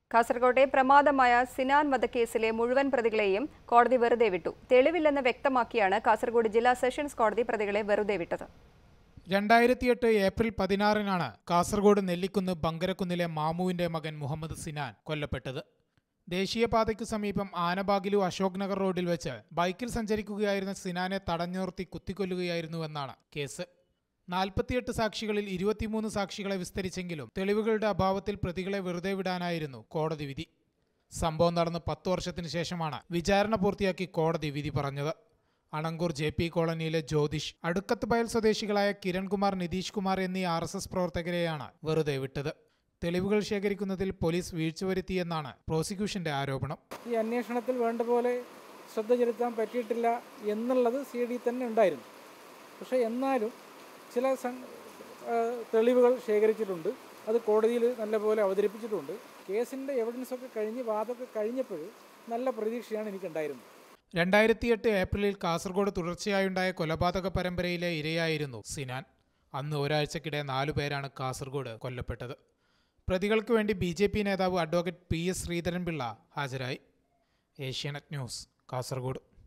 കാസർകോട്ടെ പ്രമാദമായ സിനാൻ വധക്കേസിലെ മുഴുവൻ പ്രതികളെയും കോടതി വെറുതെ വിട്ടു തെളിവില്ലെന്ന് വ്യക്തമാക്കിയാണ് കാസർഗോഡ് ജില്ലാ സെഷൻസ് കോടതി പ്രതികളെ വെറുതെ വിട്ടത് രണ്ടായിരത്തിയെട്ട് ഏപ്രിൽ പതിനാറിനാണ് കാസർഗോഡ് നെല്ലിക്കുന്ന് ബങ്കരക്കുന്നിലെ മാമുവിന്റെ മകൻ മുഹമ്മദ് സിനാൻ കൊല്ലപ്പെട്ടത് ദേശീയപാതയ്ക്കു സമീപം ആനബാഗിലു അശോക് നഗർ റോഡിൽ വെച്ച് ബൈക്കിൽ സഞ്ചരിക്കുകയായിരുന്ന സിനാനെ തടഞ്ഞു നിർത്തി കുത്തിക്കൊല്ലുകയായിരുന്നുവെന്നാണ് കേസ് നാൽപ്പത്തിയെട്ട് സാക്ഷികളിൽ ഇരുപത്തിമൂന്ന് സാക്ഷികളെ വിസ്തരിച്ചെങ്കിലും തെളിവുകളുടെ അഭാവത്തിൽ പ്രതികളെ വെറുതെ വിടാനായിരുന്നു കോടതി വിധി സംഭവം നടന്ന് പത്തു വർഷത്തിന് ശേഷമാണ് വിചാരണ പൂർത്തിയാക്കി കോടതി വിധി പറഞ്ഞത് അണങ്കൂർ ജെ പി കോളനിയിലെ ജ്യോതിഷ് അടുക്കത്ത് ബയൽ സ്വദേശികളായ കിരൺകുമാർ നിതീഷ് കുമാർ എന്നീ ആർ എസ് എസ് പ്രവർത്തകരെയാണ് വെറുതെ വിട്ടത് തെളിവുകൾ ശേഖരിക്കുന്നതിൽ പോലീസ് വീഴ്ച വരുത്തിയെന്നാണ് പ്രോസിക്യൂഷന്റെ ആരോപണം ഈ അന്വേഷണത്തിൽ വേണ്ട പോലെ ശ്രദ്ധ ചെലുത്താൻ പറ്റിയിട്ടില്ല എന്നുള്ളത് സി ഡി തന്നെ ഉണ്ടായിരുന്നു പക്ഷേ എന്നാലും ചില സം- ആ, തെളിവുകൾ ശേഖരിച്ചിട്ടുണ്ട് അത് കോടതിയിൽ നല്ലപോലെ അവതരിപ്പിച്ചിട്ടുണ്ട് കേസിൻ്റെ എവിഡൻസൊക്കെ കഴിഞ്ഞ് വാദമൊക്കെ കഴിഞ്ഞപ്പോൾ നല്ല പ്രതീക്ഷയാണ് എനിക്കുണ്ടായിരുന്നത് രണ്ടായിരത്തിയെട്ട് ഏപ്രിലിൽ കാസർഗോഡ് തുടർച്ചയായുണ്ടായ കൊലപാതക പരമ്പരയിലെ ഇരയായിരുന്നു സിനാൻ അന്ന് ഒരാഴ്ചക്കിടെ നാലു പേരാണ് കാസർഗോഡ് കൊല്ലപ്പെട്ടത് പ്രതികൾക്ക് വേണ്ടി ബി ജെ പി നേതാവ് അഡ്വക്കേറ്റ് പി എസ് ശ്രീധരൻപിള്ള ഹാജരായി ഏഷ്യാനെറ്റ് ന്യൂസ് കാസർഗോഡ്